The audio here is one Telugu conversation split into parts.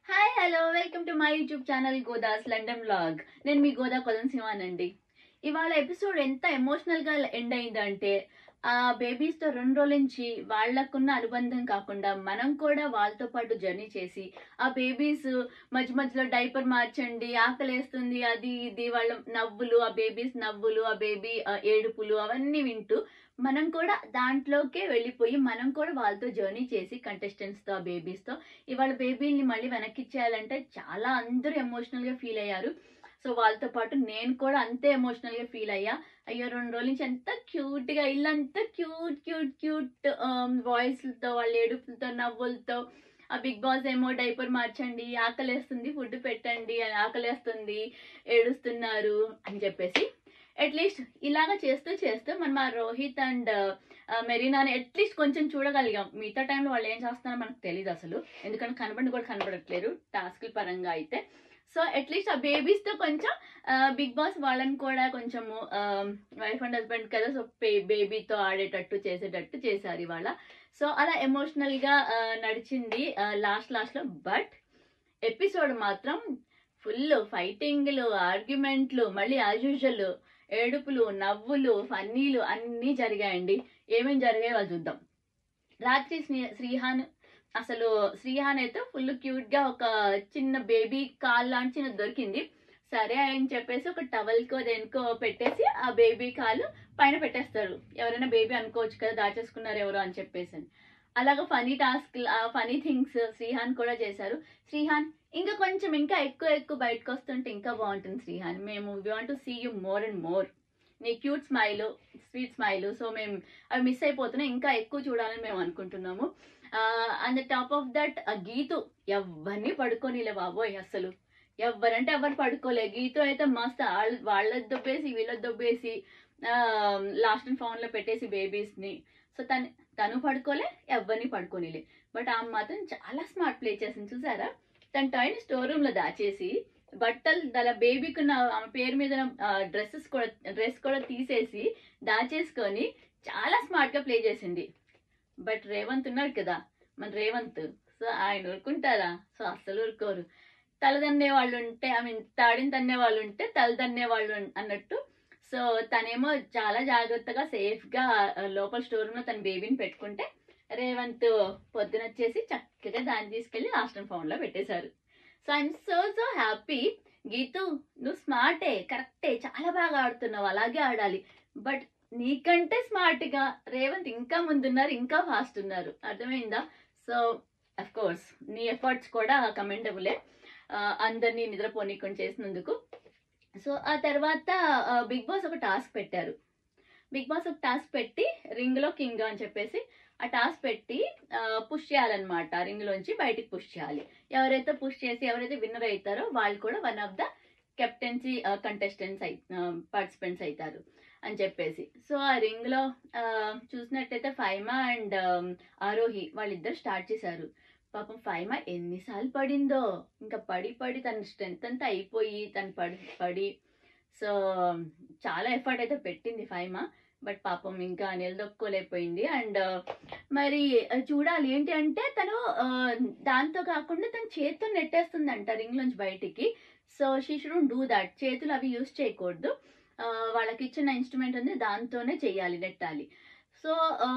Hi hello welcome to my YouTube channel Goda's London vlog నేను మీ గోదా కొలం సింహానండి ఇవాళ ఎపిసోడ్ ఎంత ఎమోషనల్ గా ఎండ్ అయిందంటే ఆ బేబీస్ తో రెండు రోజుల నుంచి వాళ్ళకున్న అనుబంధం కాకుండా మనం కూడా వాళ్ళతో పాటు జర్నీ చేసి ఆ బేబీస్ మధ్య మధ్యలో డైపర్ మార్చండి ఆకలేస్తుంది అది ఇది వాళ్ళ నవ్వులు ఆ బేబీస్ నవ్వులు ఆ బేబీ ఏడుపులు అవన్నీ వింటూ మనం కూడా దాంట్లోకే వెళ్ళిపోయి మనం కూడా వాళ్ళతో జర్నీ చేసి contestants తో ఆ babies తో ఇవాళ బేబీని మళ్ళీ వెనక్కి ఇచ్చేయాలంటే చాలా అందరూ ఎమోషనల్ గా ఫీల్ అయ్యారు సో వాళ్ళతో పాటు నేను కూడా అంతే ఎమోషనల్ గా ఫీల్ అయ్యా అయ్యో రెండు రోజుల నుంచి ఎంత క్యూట్ గా ఇల్లంతా క్యూట్ క్యూట్ క్యూట్ వాయిస్ తో వాళ్ళ ఏడుపులతో నవ్వులతో ఆ బిగ్ బాస్ ఏమో డైపర్ మార్చండి ఆకలేస్తుంది ఫుడ్ పెట్టండి ఆకలేస్తుంది ఏడుస్తున్నారు అని చెప్పేసి అట్లీస్ట్ ఇలాగా చేస్తూ చేస్తూ మనం ఆ రోహిత్ అండ్ మెరీనాని అట్లీస్ట్ కొంచెం చూడగలిగాం మిగతా టైంలో వాళ్ళు ఏం చేస్తున్నారో మనకు తెలియదు అసలు ఎందుకంటే కనబడి కూడా కనబడట్లేరు టాస్క్ పరంగా అయితే సో అట్లీస్ట్ ఆ బేబీస్ తో కొంచెం బిగ్ బాస్ వాళ్ళని కూడా కొంచెము వైఫ్ అండ్ హస్బెండ్ కదా సో బేబీతో ఆడేటట్టు చేసేటట్టు చేశారు ఇవాళ సో అలా ఎమోషనల్ గా ఆ, నడిచింది లాస్ట్ లాస్ట్ లో బట్ ఎపిసోడ్ మాత్రం ఫుల్ ఫైటింగ్లు ఆర్గ్యుమెంట్లు మళ్ళీ యాజ్ యూజువల్ ఏడుపులు నవ్వులు ఫన్నీలు అన్నీ జరిగాయండి ఏమేం జరిగాయో వాళ్ళు చూద్దాం రాత్రి శ్రీ- శ్రీహాన్ అసలు శ్రీహాన్ అయితే ఫుల్ క్యూట్ గా ఒక చిన్న బేబీ కాల్ లాంటి చిన్న దొరికింది సరే అని చెప్పేసి ఒక టవల్ కో దేనికో పెట్టేసి ఆ బేబీ కాలు పైన పెట్టేస్తారు ఎవరైనా బేబీ అనుకోవచ్చు కదా దాచేసుకున్నారు ఎవరు అని చెప్పేసి అని. అలాగా funny task funny things Srihan కూడా చేశారు శ్రీహాన్ ఇంకా కొంచెం ఇంకా ఎక్కువ ఎక్కువ బయటకు వస్తుంటే ఇంకా బాగుంటుంది శ్రీహాన్ మేము we want to see you more and more నీ cute smile sweet smile so మేము అవి మిస్ అయిపోతున్నాయి ఇంకా ఎక్కువ చూడాలని మేము అనుకుంటున్నాము and the top of that Geetu ఎవరిని పడుకోనిలే బాబోయ్ అసలు ఎవరంటే ఎవరు పడుకోలే గీతు అయితే మస్తు వాళ్ళ వాళ్ళ దొబ్బేసి వీళ్ళ దొబ్బేసి లాస్ట్ అండ్ ఫౌండ్ లో పెట్టేసి బేబీస్ ని సో తను తను పడుకోలే ఎవరిని పడుకోనిలే బట్ ఆమె మాత్రం చాలా స్మార్ట్ ప్లే చేసింది చూసారా తన టాయ్ని స్టోర్ రూమ్ లో దాచేసి బట్టలు తన బేబీకి ఉన్న ఆమె పేరు మీద డ్రెస్సెస్ కూడా డ్రెస్ కూడా తీసేసి దాచేసుకొని చాలా స్మార్ట్ గా ప్లే చేసింది బట్ రేవంత్ ఉన్నాడు కదా మన రేవంత్ సో ఆయన ఊరుకుంటారా సో అస్సలు ఊరుకోరు తలదన్నే వాళ్ళు ఉంటే ఐ మీన్ తాడిని తన్నే వాళ్ళు ఉంటే తల తన్నే వాళ్ళు ఉన్- అన్నట్టు సో తనేమో చాలా జాగ్రత్తగా సేఫ్ గా ఆ, లోపల స్టోర్ రూమ్ లో తన బేబీని పెట్టుకుంటే రేవంత్ పొద్దున వచ్చేసి చక్కగా దాన్ని తీసుకెళ్లి లాస్ట్ ఫౌండ్ లో పెట్టేశారు so I'm so so happy Geetu నువ్వు స్మార్టే కరెక్టే చాలా బాగా ఆడుతున్నావు అలాగే ఆడాలి బట్ నీకంటే స్మార్ట్ గా రేవంత్ ఇంకా ముందున్నారు ఇంకా ఫాస్ట్ ఉన్నారు అర్థమైందా సో అఫ్ కోర్స్ నీ ఎఫర్ట్స్ కూడా కమెండబులే అందరినీ నిద్రపోనీకొని చేసినందుకు సో ఆ తర్వాత బిగ్ బాస్ ఒక టాస్క్ పెట్టారు బిగ్ బాస్ ఒక టాస్క్ పెట్టి రింగ్ లో కింగ్ అని చెప్పేసి ఆ టాస్క్ పెట్టి పుష్ చేయాలన్నమాట రింగ్ లోంచి బయటికి పుష్ చేయాలి ఎవరైతే పుష్ చేసి ఎవరైతే విన్నర్ అవుతారో వాళ్ళు కూడా one of the captaincy contestants అయి పార్టిసిపెంట్స్ అవుతారు అని చెప్పేసి సో ఆ రింగ్ లో ఆ, చూసినట్టయితే ఫైమా అండ్ ఆరోహి వాళ్ళిద్దరు స్టార్ట్ చేశారు పాపం ఫైమా ఎన్నిసార్లు పడిందో ఇంకా పడి పడి తన స్ట్రెంత్ అంతా అయిపోయి తను పడి పడి సో చాలా ఎఫర్ట్ అయితే పెట్టింది ఫైమా బట్ పాపం ఇంకా నిలదొక్కోలేకపోయింది అండ్ మరి ఆ, చూడాలి ఏంటి అంటే తను ఆ, దాంతో కాకుండా తన చేతితో నెట్టేస్తుందంట రింగ్ నుంచి బయటికి so she should do that చేతులు అవి యూస్ చేయకూడదు ఆ, వాళ్ళకి ఇచ్చిన ఇన్స్ట్రుమెంట్ ఉంది దాంతోనే చెయ్యాలి నెట్టాలి సో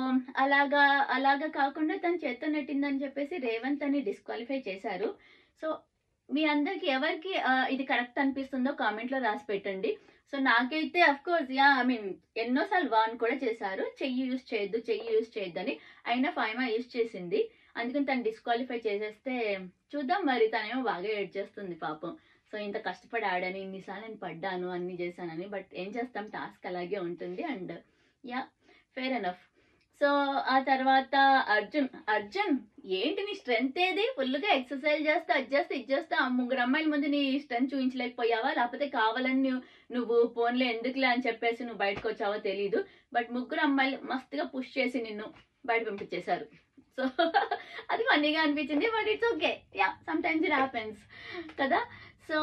అలాగా అలాగా కాకుండా తను చేత్తో నెట్టిందని చెప్పేసి రేవంత్ అని డిస్క్వాలిఫై చేశారు సో మీ అందరికి ఎవరికి ఆ, ఇది కరెక్ట్ అనిపిస్తుందో కామెంట్ లో రాసి పెట్టండి సో నాకైతే of course ya I mean ఎన్నోసార్లు వాన్ కూడా చేశారు చెయ్యి యూస్ చేయొద్దు చెయ్యి యూస్ చేయొద్దని అయినా ఫైమా యూస్ చేసింది అందుకని తను డిస్క్వాలిఫై చేసేస్తే చూద్దాం మరి తనేమో బాగా ఏడ్ చేస్తుంది పాపం సో ఇంత కష్టపడి ఆడాను ఇన్నిసార్లు నేను పడ్డాను అన్ని చేశానని బట్ ఏం చేస్తాం టాస్క్ అలాగే ఉంటుంది and ya fair enough so ఆ తర్వాత అర్జున్ అర్జున్ ఏంటి నీ స్ట్రెంత్ ఏది ఫుల్గా ఎక్సర్సైజ్ చేస్తా అది చేస్తా ఇది చేస్తా ఆ ముగ్గురు అమ్మాయిల ముందు నీ స్ట్రెంత్ చూపించలేకపోయావా లేకపోతే కావాలని నువ్వు నువ్వు ఫోన్లో ఎందుకులే అని చెప్పేసి నువ్వు బయటకు వచ్చావో తెలీదు బట్ ముగ్గురు అమ్మాయిలు మస్తుగా పుష్ చేసి నిన్ను బయట పంపించేశారు సో అది ఫన్నీగా అనిపించింది but it's okay ya sometimes it happens కదా సో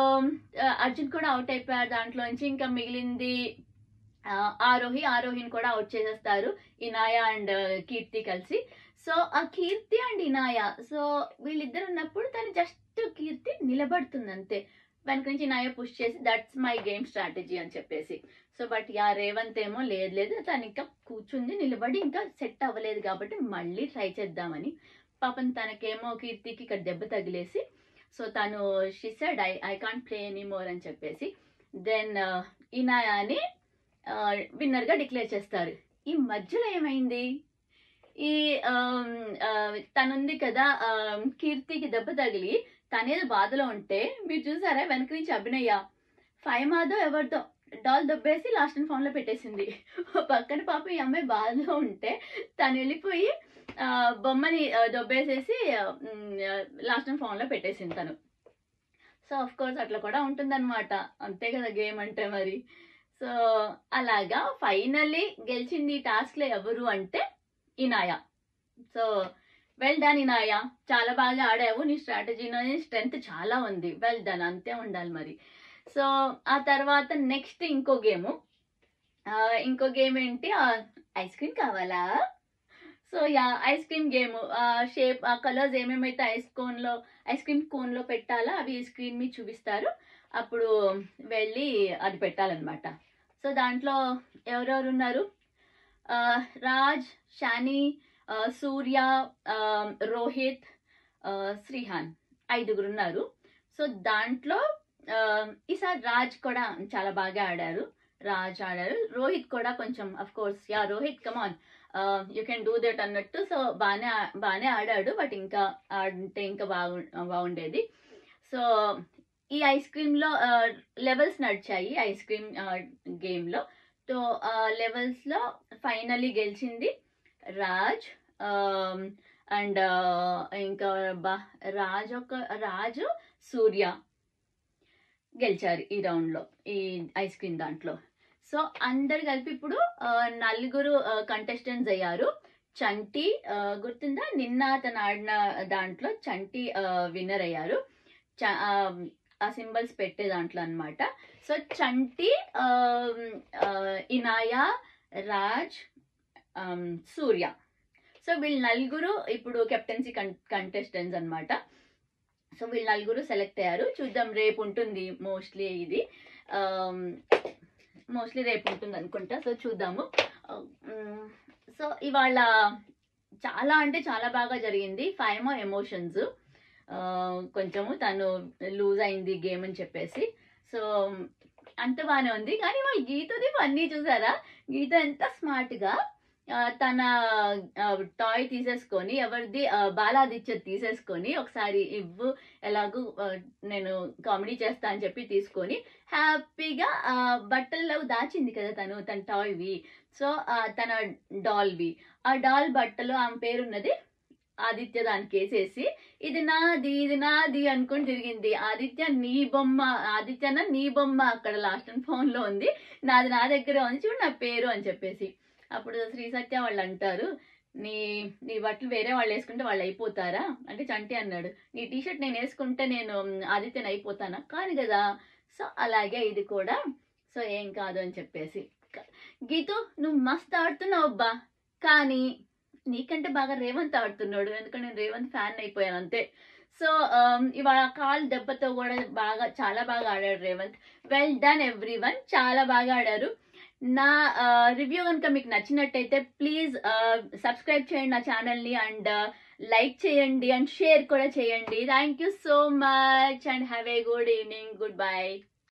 అర్జున్ కూడా అవుట్ అయిపోయారు దాంట్లోంచి ఇంకా మిగిలింది ఆ, ఆరోహి ఆరోహిని కూడా అవుట్ చేసేస్తారు ఇనాయ అండ్ కీర్తి కలిసి సో ఆ కీర్తి అండ్ ఇనాయ సో వీళ్ళిద్దరు ఉన్నప్పుడు తను జస్ట్ నిలబడుతుంది అంతే వెనక నుంచి నాయ పుష్ చేసి దట్స్ మై గేమ్ స్ట్రాటజీ అని చెప్పేసి సో బట్ యా రేవంత్ ఏమో లేదు లేదు తను ఇంకా కూర్చుంది నిలబడి ఇంకా సెట్ అవ్వలేదు కాబట్టి మళ్ళీ ట్రై చేద్దామని పాపం తనకేమో కీర్తికి ఇక్కడ దెబ్బ తగిలేసి సో తను she said I I can't play any more అని చెప్పేసి దెన్ ఇనాయాని విన్నర్గా డిక్లేర్ చేస్తారు ఈ మధ్యలో ఏమైంది ఈ ఆమ్, ఆ, తనుంది కదా ఆమ్, కీర్తికి దెబ్బ తగిలి తనేదో బాధలో ఉంటే మీరు చూసారా వెనక నుంచి అభినయ ఫైవ్ మాదో ఎవరితో డాల్ దొబ్బేసి లాస్ట్ అండ్ ఫోన్ లో పెట్టేసింది ఓ పక్కన పాప ఈ అమ్మాయి బాధలో ఉంటే తను వెళ్ళిపోయి ఆ, బొమ్మని ఆ, దొబ్బేసేసి లాస్ట్ అండ్ ఫోన్ లో పెట్టేసింది తను సో అఫ్ కోర్స్ అట్లా కూడా ఉంటుందన్నమాట అంతే కదా గేమ్ అంటే మరి సో అలాగా ఫైనల్లీ గెలిచింది ఈ టాస్క్ లో ఎవరు అంటే Inaya so well done Inaya చాలా బాగా ఆడావు నీ స్ట్రాటజీ స్ట్రెంగ్త్ చాలా ఉంది వెల్ డన్ అంతే ఉండాలి మరి సో ఆ తర్వాత నెక్స్ట్ ఇంకో గేమ్ ఇంకో గేమ్ ఏంటి ఐస్ క్రీమ్ కావాలా so ya ice cream game shape ఆ కలర్స్ ఏమేమైతే ఐస్ కోన్ లో ఐస్ క్రీమ్ కోన్ లో పెట్టాలో అవి స్క్రీన్ మీద చూపిస్తారు అప్పుడు వెళ్ళి అది పెట్టాలన్నమాట సో దాంట్లో ఎవరెవరు ఉన్నారు ఆ, రాజ్ షాని ఆ, సూర్య ఆ, రోహిత్ ఆ, శ్రీహాన్ ఐదుగురు ఉన్నారు సో దాంట్లో ఆ, ఈసారి రాజ్ కూడా చాలా బాగా ఆడారు రాజ్ ఆడారు రోహిత్ కూడా కొంచెం of course ya Rohit come on you can do that అన్నట్టు సో బాగానే ఆ- బాగానే ఆడాడు బట్ ఇంకా ఆడితే ఇంకా బాగు బాగుండేది సో ఈ ఐస్ క్రీమ్లో లెవెల్స్ నడిచాయి ఐస్ క్రీమ్ గేమ్లో సో లెవెల్స్లో ఫైనలీ గెలిచింది రాజ్ అండ్ ఇంకా బా రాజ్ ఒక రాజు సూర్య గెలిచారు ఈ రౌండ్లో ఈ ఐస్ క్రీమ్ దాంట్లో సో అందరు కలిపి ఇప్పుడు ఆ, నలుగురు కంటెస్టెంట్స్ అయ్యారు చంటి ఆ, గుర్తుందా నిన్న అతను ఆడిన దాంట్లో చంటి విన్నర్ అయ్యారు చ- ఆ, ఆ సింబల్స్ పెట్టే దాంట్లో అన్నమాట సో చంటి ఆ, ఆ, ఇనాయా రాజ్ ఆమ్, సూర్య సో వీళ్ళు నలుగురు ఇప్పుడు కెప్టెన్సీ కంటెస్టెంట్స్ అన్నమాట సో వీళ్ళు నలుగురు సెలెక్ట్ అయ్యారు చూద్దాం రేపు ఉంటుంది మోస్ట్లీ ఇది మోస్ట్లీ రేపు ఉంటుంది అనుకుంటా సో చూద్దాము సో ఇవాళ చాలా అంటే చాలా బాగా జరిగింది ఫైవ్ ఎమోషన్స్ కొంచెము తను లూజ్ అయింది గేమ్ అని చెప్పేసి సో అంత బాగానే ఉంది కానీ వాళ్ళ గీతది అన్నీ చూసారా గీత ఎంత స్మార్ట్గా తన టాయ్ తీసేసుకొని ఎవరిది ఆ, బాలాదిత్య తీసేసుకొని ఒకసారి ఇవ్వు ఎలాగూ ఆ, నేను కామెడీ చేస్తా అని చెప్పి తీసుకొని హ్యాపీగా ఆ, బట్టల్లో దాచింది కదా తను తన టాయ్వి సో ఆ, తన డాల్వి ఆ డాల్ బట్టలు ఆమె పేరున్నది ఆదిత్య దానికి వేసేసి ఇది నాది ఇది నాది అనుకుని తిరిగింది ఆదిత్య నీ బొమ్మ ఆదిత్యన నీ బొమ్మ అక్కడ లాస్ట్ అండ్ ఫోన్ లో ఉంది నాది నా దగ్గర ఉంది చూడు నా పేరు అని చెప్పేసి అప్పుడు శ్రీ సత్య వాళ్ళు అంటారు నీ నీ బట్టలు వేరే వాళ్ళు వేసుకుంటే వాళ్ళు అయిపోతారా అంటే చంటి అన్నాడు నీ టీ షర్ట్ నేను వేసుకుంటే నేను ఆదిత్యని అయిపోతానా కాదు కదా సో అలాగే ఇది కూడా సో ఏం కాదు అని చెప్పేసి క- గీతు నువ్వు మస్త్ ఆడుతున్నావు అబ్బా కానీ నీకంటే బాగా రేవంత్ ఆడుతున్నాడు ఎందుకంటే నేను రేవంత్ ఫ్యాన్ అయిపోయాను అంతే సో ఇవాళ కాల్ దెబ్బతో కూడా బాగా చాలా బాగా ఆడాడు Revanth well done everyone చాలా బాగా ఆడారు నా రివ్యూ కనుక మీకు నచ్చినట్టయితే ప్లీజ్ సబ్స్క్రైబ్ చేయండి నా ఛానల్ని అండ్ లైక్ చేయండి అండ్ షేర్ కూడా చేయండి thank you so much and have a good evening good by